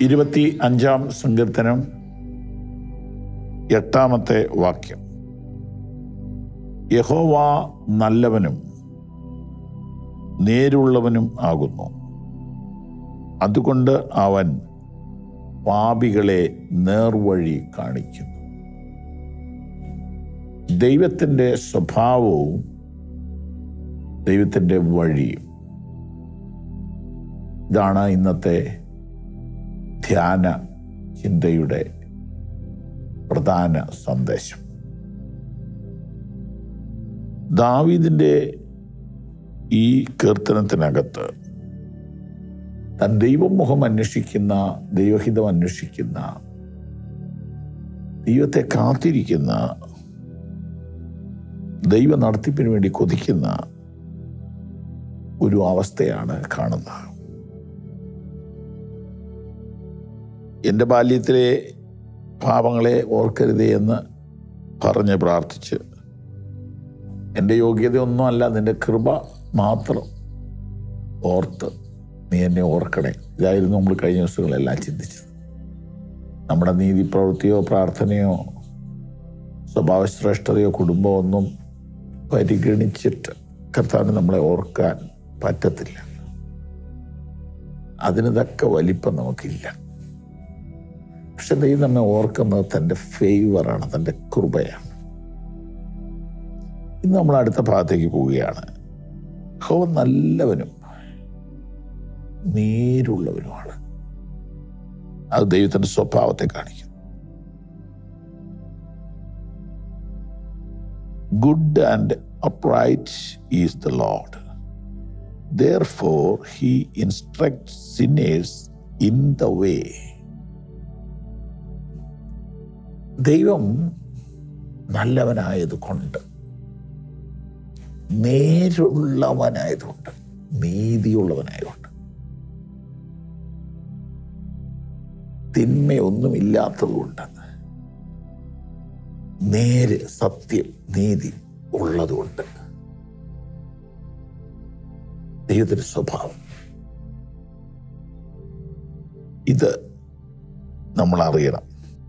ഇരുപത്തി അഞ്ചാം സങ്കീർത്തനം എട്ടാമത്തെ വാക്യം യഹോവ നല്ലവനും നേരുള്ളവനും ആകുന്നു അതുകൊണ്ട് അവൻ പാപികളെ നേർവഴി കാണിക്കുന്നു ദൈവത്തിൻ്റെ സ്വഭാവവും ദൈവത്തിൻ്റെ വഴിയും ഇതാണ് ഇന്നത്തെ ധ്യാന ചിന്തയുടെ പ്രധാന സന്ദേശം ദാവീദിൻ്റെ ഈ കീർത്തനത്തിനകത്ത് താൻ ദൈവമുഖം അന്വേഷിക്കുന്ന ദൈവഹിതം അന്വേഷിക്കുന്ന ദൈവത്തെ കാത്തിരിക്കുന്ന ദൈവ നടത്തിപ്പിന് വേണ്ടി കൊതിക്കുന്ന ഒരു അവസ്ഥയാണ് കാണുന്നത് എൻ്റെ ബാല്യത്തിലെ പാപങ്ങളെ ഓർക്കരുതേ എന്ന് പറഞ്ഞ് പ്രാർത്ഥിച്ച് എൻ്റെ യോഗ്യതയൊന്നും അല്ല നിന്റെ കൃപ മാത്രം ഓർത്ത് നീ എന്നെ ഓർക്കണേ ഇതായിരുന്നു നമ്മൾ കഴിഞ്ഞ ദിവസങ്ങളെല്ലാം ചിന്തിച്ചത് നമ്മുടെ നീതി പ്രവൃത്തിയോ പ്രാർത്ഥനയോ സ്വഭാവശ്രേഷ്ഠതയോ കുടുംബമോ ഒന്നും പരിഗണിച്ചിട്ട് കർത്താവിന് നമ്മളെ ഓർക്കാൻ പറ്റത്തില്ല അതിന് തക്ക വലിപ്പം നമുക്കില്ല പക്ഷെ ദൈവം നമ്മെ ഓർക്കുന്നത് തൻ്റെ ഫേവറാണ് തൻ്റെ കൃപയാണ് ഇന്ന് നമ്മൾ അടുത്ത ഭാഗത്തേക്ക് പോവുകയാണ് ഹോ നല്ലവനും നേരുള്ളവനുമാണ് അത് ദൈവത്തിന്റെ സ്വഭാവത്തെ കാണിക്കുന്നു good and upright is the lord therefore he instruct sinners in the way ദൈവം നല്ലവനായത് കൊണ്ട് നേരുള്ളവനായതുകൊണ്ട് നീതിയുള്ളവനായതുകൊണ്ട് തിന്മയൊന്നുമില്ലാത്തതുകൊണ്ട് നേര് സത്യം നീതി ഉള്ളതുകൊണ്ട് ദൈവത്തിന്റെ സ്വഭാവം ഇത് നമ്മൾ അറിയണം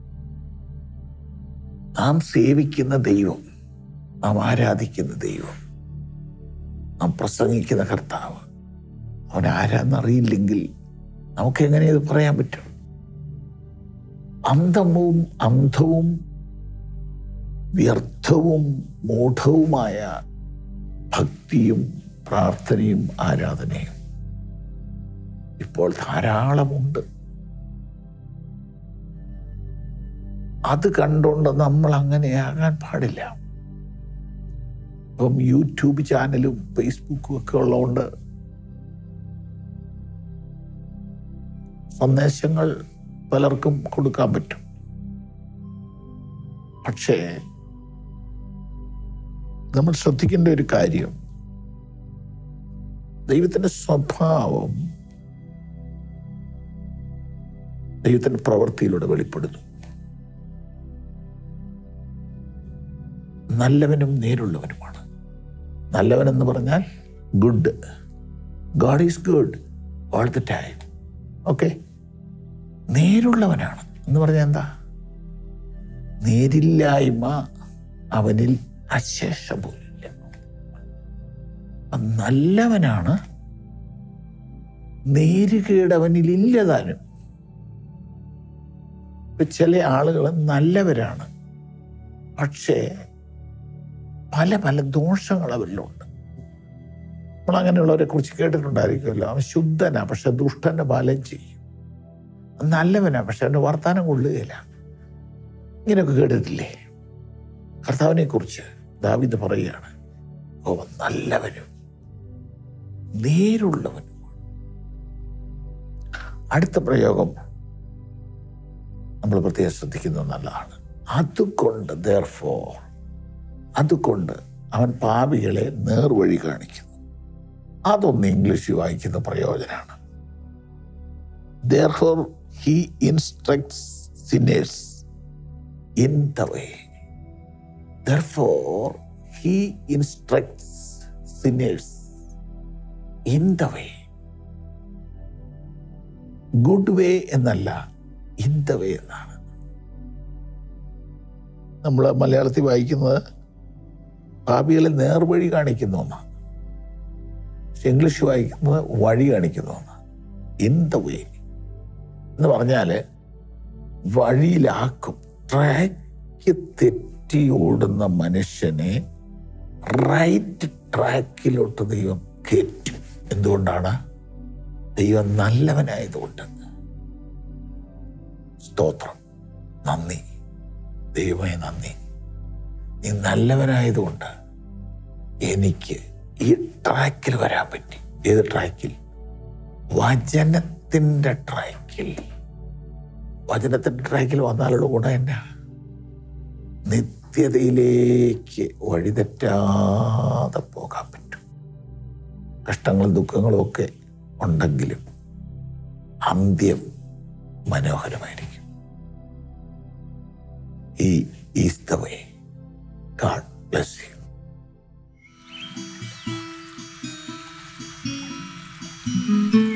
നാം സേവിക്കുന്ന ദൈവം നാം ആരാധിക്കുന്ന ദൈവം നാം പ്രസംഗിക്കുന്ന കർത്താവ് അവൻ ആരാന്നറിയില്ലെങ്കിൽ നമുക്ക് എങ്ങനെ ഇത് പറയാൻ പറ്റും അന്ധവും അന്ധവും വ്യർത്ഥവും മൂഢവുമായ ഭക്തിയും പ്രാർത്ഥനയും ആരാധനയും ഇപ്പോൾ ധാരാളമുണ്ട് അത് കണ്ടുകൊണ്ട് നമ്മൾ അങ്ങനെയാകാൻ പാടില്ല ഇപ്പം യൂട്യൂബ് ചാനലും ഫേസ്ബുക്കും ഒക്കെ ഉള്ളതുകൊണ്ട് സന്ദേശങ്ങൾ പലർക്കും കൊടുക്കാൻ പറ്റും പക്ഷേ നമ്മൾ ശ്രദ്ധിക്കേണ്ട ഒരു കാര്യം ദൈവത്തിന്റെ സ്വഭാവം ദൈവത്തിന്റെ പ്രവൃത്തിയിലൂടെ വെളിപ്പെടുന്നു നല്ലവനും നേരുള്ളവനുമാണ് നല്ലവൻ എന്ന് പറഞ്ഞാൽ good god is good all the time okay നേരുള്ളവനാണ് എന്ന് പറഞ്ഞാൽ എന്താ നേരില്ലായ്മ അവനിൽ അശേഷ പോലില്ല നല്ലവനാണ് നേരുകേടവനിൽ ഇല്ലതാനും ഇപ്പൊ ചില ആളുകൾ നല്ലവരാണ് പക്ഷേ പല പല ദോഷങ്ങൾ അവരിലുണ്ട് നമ്മൾ അങ്ങനെയുള്ളവരെ കുറിച്ച് കേട്ടിട്ടുണ്ടായിരിക്കുമല്ലോ അവൻ ശുദ്ധനാ പക്ഷെ ദുഷ്ടന്റെ ബാലം ചെയ്യും നല്ലവനാ പക്ഷെ അവന്റെ വർത്താനം കൊള്ളുകയില്ല ഇങ്ങനെയൊക്കെ കേട്ടിട്ടില്ലേ കർത്താവിനെ കുറിച്ച് ദാവിദ് പറയുകയാണ് ഓ നല്ലവനും നേരുള്ളവനുമാണ് അടുത്ത പ്രയോഗം നമ്മൾ പ്രത്യേകം ശ്രദ്ധിക്കുന്നത് നല്ലതാണ് അതുകൊണ്ട് ദർ ഫോർ അതുകൊണ്ട് അവൻ പാപികളെ നേർവഴി കാണിക്കുന്നു അതൊന്ന് ഇംഗ്ലീഷിൽ വായിക്കുന്ന പ്രയോജനമാണ് therefore he instructs sinners in the way therefore he instructs sinners in the way good way എന്നല്ല ഇൻ ദ വേ എന്നാണ് നമ്മൾ മലയാളത്തിൽ വായിക്കുന്നത് പാപികളെ നേർവഴി കാണിക്കുന്നു എന്നാണ് പക്ഷെ ഇംഗ്ലീഷ് വായിക്കുന്നത് വഴി കാണിക്കുന്നു എന്നാണ് ഇൻ ദ വേ എന്ന് പറഞ്ഞാൽ വഴിയിലാക്കും ട്രാക്ക് തെറ്റി ഓടുന്ന മനുഷ്യനെ റൈറ്റ് ട്രാക്കിലോട്ട് ദൈവം കയറ്റും എന്തുകൊണ്ടാണ് ദൈവം നല്ലവനായതുകൊണ്ട് സ്തോത്രം നന്ദി ദൈവമേ നന്ദി നീ നല്ലവനായതുകൊണ്ട് എനിക്ക് ഈ ട്രാക്കിൽ വരാൻ പറ്റി ഏത് ട്രാക്കിൽ വചനത്തിൻ്റെ ട്രാക്കിൽ വചനത്തിൻ്റെ ട്രാക്കിൽ വന്നാലുള്ള ഗുണം എന്നാ നിത്യതയിലേക്ക് വഴിതെറ്റാതെ പോകാൻ പറ്റും കഷ്ടങ്ങളും ദുഃഖങ്ങളും ഒക്കെ ഉണ്ടെങ്കിലും അന്ത്യം മനോഹരമായിരിക്കും ഈ is the way god bless you thank you